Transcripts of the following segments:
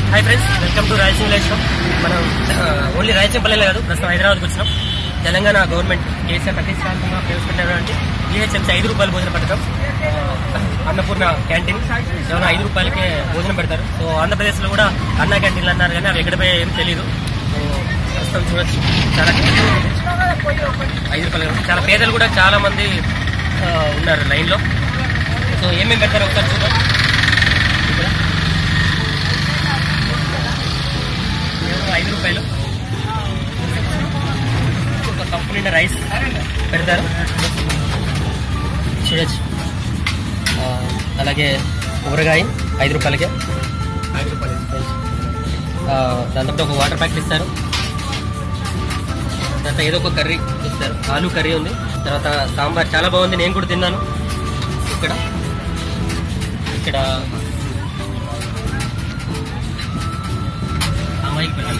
Hi friends welcome to Rayalaseema life మనం only రాయలసీమపల్లిలో కాదు ప్రస్తుతం హైదరాబాద్కి వచ్చినాం తెలంగాణ గవర్నమెంట్ కేసీఆర్ ప్రతిష్టాత్మకంగా ప్రవేశపెట్టినటువంటి జిహెచ్ఎంసీ ఐదు రూపాయల భోజన పథకం ఆ, అన్నపూర్ణ క్యాంటీన్ కేవలం ఐదు రూపాయలకే భోజనం పెడతారు సో ఆంధ్రప్రదేశ్లో కూడా అన్న క్యాంటీన్లు అన్నారు కానీ అవి ఎక్కడ పోయాయో ఏం తెలియదు సో ప్రస్తుతం చూడొచ్చు చాలా ఐదు రూపాయలు చాలా పేదలు కూడా చాలా మంది ఆ, ఉన్నారు లైన్లో సో ఏమేమి పెడతారో ఒకసారి చూద్దాం ఇక్కడ కేవలం ఐదు రూపాయలు ఒక కప్పు నిండా రైస్ పెడతారు చూడొచ్చు ఆ, అలాగే ఊరగాయ ఐదు రూపాయలకే ఐదు రూపాయలు దాంతో ఒక వాటర్ ప్యాకెట్ ఇస్తారు తర్వాత ఏదో ఒక కర్రీ ఇస్తారు ఆలూ కర్రీ ఉంది తర్వాత సాంబార్ చాలా బాగుంది నేను కూడా తిన్నాను ఇక్కడ ఇక్కడ అమ్మాయికి పెట్టాలి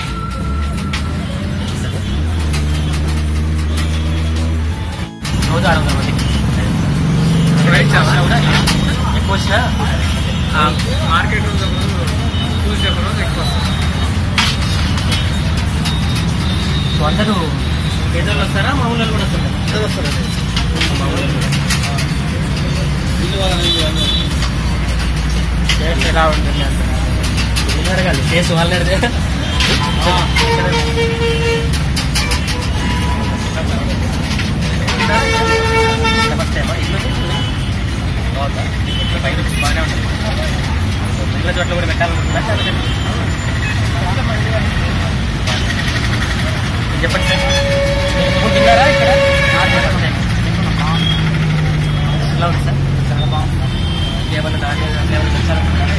రోజు ఆరు వందల మంది కూడా ఎక్కువ వచ్చినా మార్కెట్ రోజు ఒక రోజు ట్యూస్డే ఒక రోజు ఎక్కువ వస్తుంది సో అందరూ పేదోళ్ళు వస్తారా మామూలు వాళ్ళు కూడా వస్తారా టేస్ట్ ఎలా ఉంటుంది అంత ఏం అడగాలి టేస్ట్ వాళ్ళని అడిగితే నమస్తే అమ్మా ఇల్లు బాగుందా ఇట్లా పైన బాగానే ఉంటుంది మిగిలిన చోట్ల కూడా పెట్టాలనుకుంటున్నా చెప్పండి సార్ మీరు ఇప్పుడు తిన్నారా ఇక్కడ చెప్పండి ఎలా ఉంది సార్ చాలా బాగుంది ఏమన్నా దాని ఏమైనా తెచ్చారనుకుంటున్నారా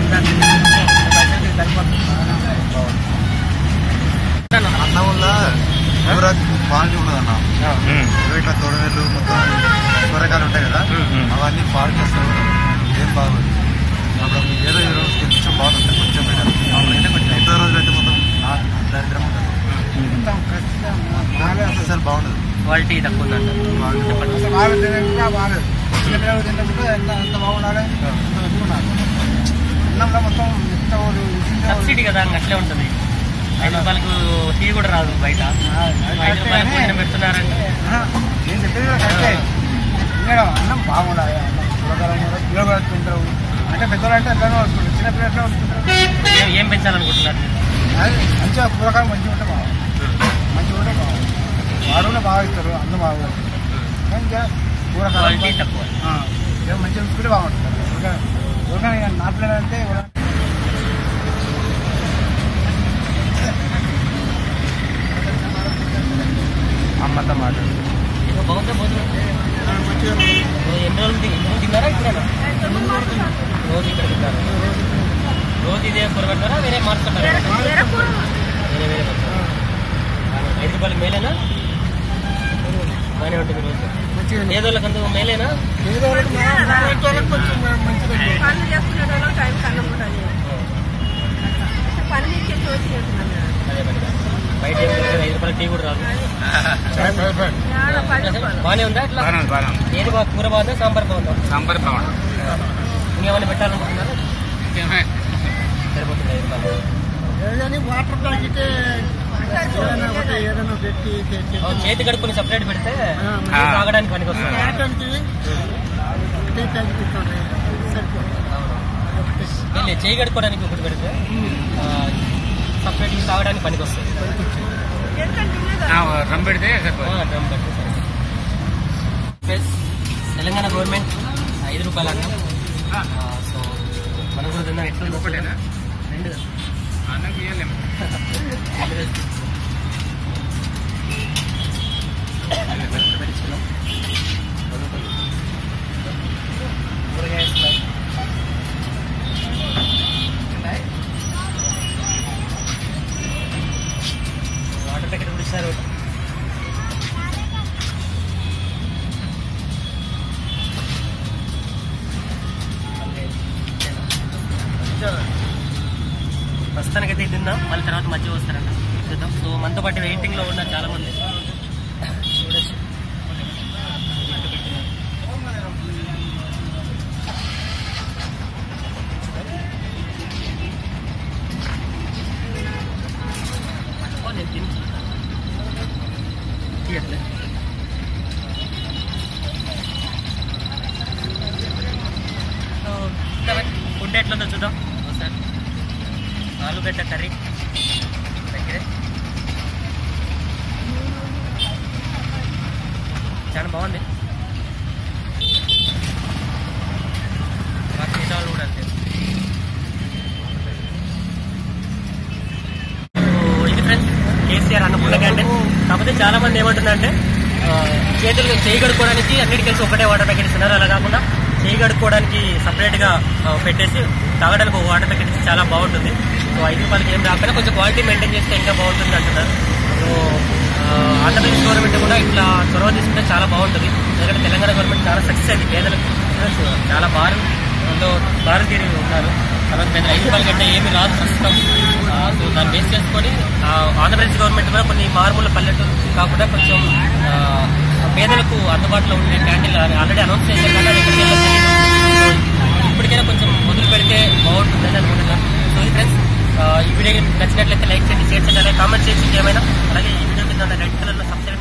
అన్నం వల్ల కూర క్వాలిటీ ఉండదు అన్న ఇట్లా తొడవేళ్ళు మొత్తం కూరగాయలు ఉంటాయి కదా అవన్నీ పాడు చేస్తారు ఏం బాగోదు అప్పుడు ఏదో ఈ రోజు కొంచెం బాగుంటుంది కొంచెం పెట్టాలి అయితే కొంచెం మిగతా రోజులు అయితే మొత్తం నా- దరిద్రం ఉంటుంది అసలు బాగుండదు క్వాలిటీ తక్కువ ఉందంట చెప్పండి బాగా తినకుండా బాగా చిన్నపిల్లలు తినకుండా ఎంత ఎంత బాగుండాలి అంత పెట్టుకున్నారు అన్నంలో మొత్తం ఎంత వాళ్ళు ఉడికించే వాళ్ళు- సబ్సిడీ కదా ఇంక అట్లే ఉంటుంది ఐదు రూపాయలకు టీ కూడా రాదు బయట ఆ, అది ఐదు కరెక్టే రూపాయలకు కానీ, భోజనం పెడుతున్నారంటే ఆ, నేను చెప్పేది కూడా కరెక్టే తినడం అన్నం బాగుండాలి అన్నం కూరగాయలు కూడా పిల్లలు తింటారు అంటే పెద్దలు అంటే ఎట్లనో వస్తుంది చిన్న పిల్లలు ఎట్లా వస్తుంటారు ఏం- ఏం పెంచాలనుకుంటున్నారు అది మంచిగా కూరగాయలు మంచిగా ఉంటే బాగుంది మంచిగా ఉంటే బాగుంది వాడు కూడా బాగా ఇస్తారు అందరూ బాగా కానీ ఇంకా క్వాలిటీ కూరగాయలు తక్కువ ఆ, ఏం మంచిగా చూసుకుంటే బాగుంటుంది ఊరగాయ ఊరగాయ నా పిల్లలు అంటే ఊరగాయ అమ్మతో మాట ఏదో బాగుందా భోజనం మంచిగా ఓ, ఎన్ని రోజులు తి- ఎన్ని రోజులు తిన్నారా ఇక్కడేనా రోజు ఇక్కడ తిన్నారు రోజు ఇదే కూర పెడతారా వేరే మార్చుకుంటారా వేరే వేరే పెడతారా ఐదు రూపాయలకి మేలేనా బాగానే ఉంటుంది రోజు మంచిగా పేదోళ్ళకి అంత మేలేనా ఏదో ఒకటి మా- మా ఇంటి వాళ్ళకి కొంచెం మంచిదండి పనులు చేసుకునే వాళ్ళు టైం కన్నం ఉంటుంది పని మీద వచ్చి చేస్తున్నాను అదే మరి బయట ఏం దొరకదు, ఐదు రూపాయల టీ కూడా రాదు పది రూపాయలు బాగానే ఉందా అట్లా ఏది బాగా కూర బాగుందా సాంబార్ బాగుందా సాంబార్ బాగుంది ఇంకేమైనా పెట్టాలనుకుంటున్నారా సరిపోతుంది ఐదు రూపాయలు ఏదైనా వాటర్ ప్యాకెట్ ఏదైనా ఒకటి ఏదైనా పెట్టి తెచ్చి అవును, చేతి కడుక్కుని సపరేట్ పెడితే ఆ, నీళ్ళు తాగడానికి పనికి వస్తుంది ప్యాకెట్కి ఒకటే ప్యాకెట్ ఇస్తుంది సరిపోతుంది వెళ్ళి చేయి కడుక్కోవడానికి ఒకటి పెడితే సపరేట్ తాగడానికి పనికి వస్తుంది రమ్ పెడితే ఆ, డ్రమ్ పెడితే సరిపోతుంది. ప్లస్ తెలంగాణ గవర్నమెంట్ ఐదు రూపాయలు అన్నం ఆ, సో మనం కూడా తిన్నాం ఎట్లా ఒకటేనా? రెండు అన్నకి ఇవ్వలేము రెండు వేసి. పెట్టించుకున్నాం. ఊరగాయ వేస్తున్నాం. వాటర్ ప్యాకెట్ కూడా ఇస్తారు ప్రస్తుతానికైతే ఇది తిందాం మళ్ళీ తర్వాత మధ్య వస్తారంట చూద్దాం సో మనతో పాటు వెయిటింగ్ లో ఉన్న చాలా మంది చూడొచ్చు సార్ ఆలుగడ్డ కర్రీ దగ్గరే చాలా బాగుంది మా మిగతా వాళ్ళు కూడా అంతే సో ఇది ఫ్రెండ్స్ కేసీఆర్ అన్నపూర్ణ క్యాంటీన్ కాకపోతే చాలా మంది ఏమంటున్నారంటే ఆ, చేతులు చేయి కడుక్కోవడానికి అన్నిటి కలిసి ఒకటే వాటర్ ప్యాకెట్ ఇస్తున్నారు అలా కాకుండా చేయి కడుక్కోవడానికి సపరేట్ గా ఆ, పెట్టేసి తాగడానికి ఒక వాటర్ ప్యాకెట్ ఇస్తే చాలా బాగుంటుంది సో ఐదు రూపాయలకి ఏం రాకపోయినా కొంచెం క్వాలిటీ మెయింటైన్ చేస్తే ఇంకా బాగుంటుంది అంటున్నారు సో ఆ, ఆంధ్రప్రదేశ్ గవర్నమెంట్ కూడా ఇట్లా చొరవ తీసుకుంటే చాలా బాగుంటుంది ఎందుకంటే తెలంగాణ గవర్నమెంట్ చాలా సక్సెస్ అయింది పేదలకు చాలా బారు అందులో బారు తీరి ఉన్నారు తర్వాత పెద్ద ఐదు రూపాయల కంటే ఏమి రాదు ప్రస్తుతం ఆ, సో దాన్ని బేస్ చేసుకొని ఆ, ఆంధ్రప్రదేశ్ గవర్నమెంట్ కూడా కొన్ని మారుమూల పల్లెటూరు కాకుండా కొంచెం ఆ, పేదలకు అందుబాటులో ఉండే క్యాంటీన్లు ఆల్రెడీ అనౌన్స్ చేశారు కానీ అది ఎక్కడికి వెళ్ళదో తెలియదు. సో ఇప్పటికైనా కొంచెం మొదలు పెడితే బాగుంటుందని అనుకుంటున్నాను సో ఇది ఫ్రెండ్స్ ఈ వీడియో నచ్చినట్లయితే లైక్ చేయండి షేర్ చేయండి అలాగే కామెంట్ చేసి ఏమైనా అలాగే ఈ వీడియో కింద రెడ్ కలర్ లో సబ్స్క్రైబ్